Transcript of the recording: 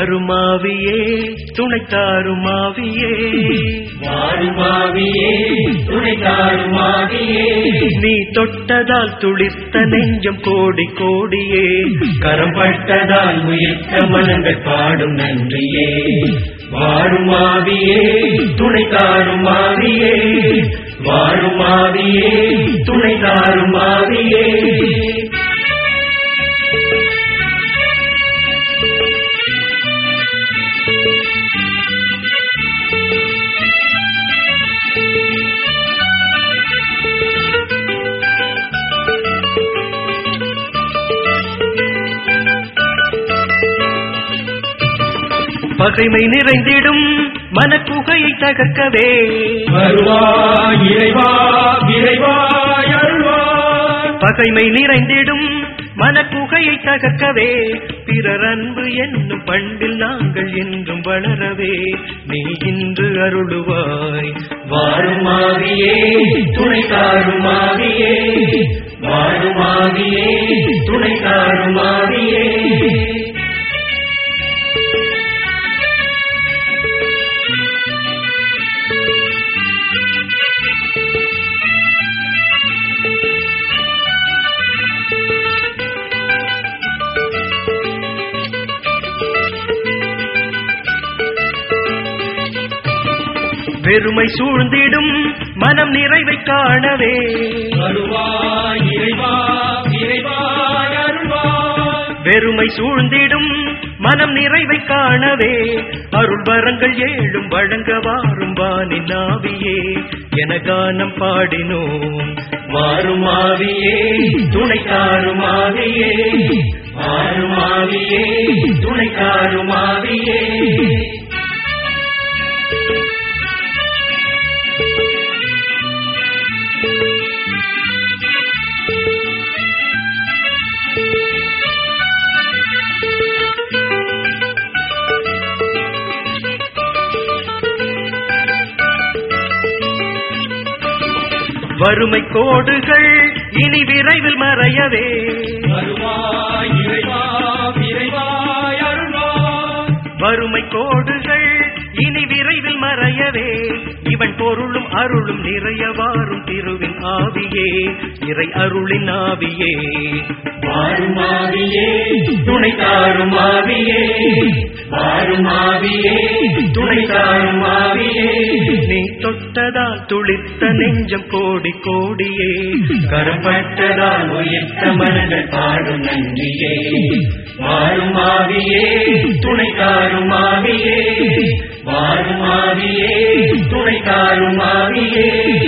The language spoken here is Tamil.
வாருமாவியே துணை தாருமாவியே வாருமாவியே துணைதாருமாவியே நீ தொட்டதால் துளிர்த்த நெஞ்சம் கோடி கோடியே கரம் பட்டதால் உயிர்த்த மனங்கள் பாடும் நன்றியே வாருமாவியே துணைதாருமாவியே வாருமாவியே துணைதாருமாவியே பகைமை நிறைந்திடும் மனக்குகையை தகர்க்கவே வருவாய் இறைவா விரைவாய் அருள்வாய் பகைமை நிறைந்திடும் மனக்குகையை தகர்க்கவே பிறர் அன்பு என்னும் பண்பில் நாங்கள் என்றும் வளரவே நீ இன்று அருளுவாய் வாருமாவியே துணைதாருமாவியே வாருமாவியே துணைதாருமாவியே வெறுமை சூழ்ந்திடும் மனம் நிறைவை காணவே வருவாய் இறைவா விரைவாய் அருள்வாய் வெறுமை சூழ்ந்திடும் மனம் நிறைவை காணவே அருள் வரங்கள் ஏழும் வழங்க வாரும் வானின் ஆவியே என கானம் பாடினோம் வாருமாவியே துணைதாருமாவியே வாருமாவியே துணைதாருமாவியே வறுமை கோடுகள் இனி விரைவில் மறையவே வருவாய் இறைவா விரைவாய் அருள்வாய் வறுமை கோடுகள் இனி விரைவில் மறையவே இவன் பொருளும் அருளும் நிறைய வாரும் திருவின் ஆவியே இறை அருளின் ஆவியே வாருமாவியே துணைதாருமாவியே வாருமாவியே துணைதாருமாவியே நீ தொட்டதால் துளிர்த்த நெஞ்சம் கோடி கோடியே கரப்பட்டதால் உயிர்த்த மனங்கள் பாடும் நன்றியே வாருமாவியே துணைதாருமாவியே வாருமாவியே துணைதாருமாவியே